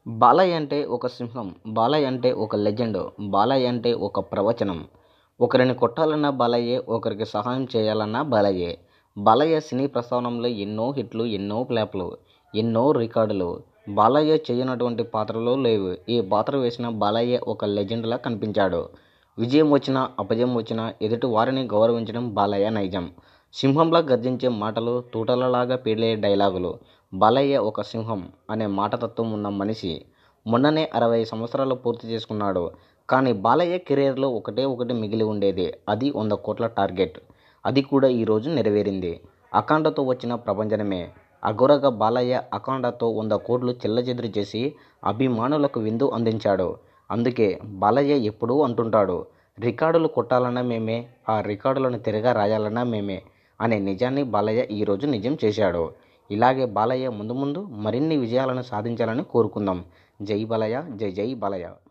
బాలయ్య అంటే ఒక సింహం బాలయ్య అంటే ఒక లెజెండ్ బాలయ్య అంటే ఒక ప్రవచనం ఒకరిని కొట్టాలన్నా బాలయ్యే ఒకరికి సహాయం చేయాలన్నా బాలయ్యే బాలయ్య సినీ ప్రస్థానంలో ఎన్నో హిట్లు ఎన్నో ఫ్లాపులు ఎన్నో రికార్డులు బాలయ్య చేయనటువంటి పాత్రలు లేవు ఈ పాత్ర వేసిన బాలయ్య ఒక లెజెండ్లా కనిపించాడు విజయం వచ్చినా అపజయం వచ్చినా ఎదుటి వారిని గౌరవించడం బాలయ్య నైజం సింహంలా గర్జించే మాటలు తూటలలాగా పేలే డైలాగులు బాలయ్య ఒక సింహం అనే మాటతత్వం ఉన్న మనిషి మొన్ననే అరవై సంవత్సరాలు పూర్తి చేసుకున్నాడు కానీ బాలయ్య కెరీర్లో ఒకటే ఒకటి మిగిలి ఉండేది అది వంద కోట్ల టార్గెట్ అది కూడా ఈరోజు నెరవేరింది అఖండతో వచ్చిన ప్రపంచనమే అఘోరగా బాలయ్య అఖండతో వంద కోట్లు చెల్లచెదురు చేసి అభిమానులకు విందు అందించాడు అందుకే బాలయ్య ఎప్పుడూ అంటుంటాడు రికార్డులు కొట్టాలన్నా మేమే ఆ రికార్డులను తిరగా రాయాలన్నా మేమే అనే నిజాన్ని బాలయ్య ఈరోజు నిజం చేశాడు ఇలాగే బాలయ్య ముందు ముందు మరిన్ని విజయాలను సాధించాలని కోరుకుందాం జై బాలయ్య జై జై బాలయ్య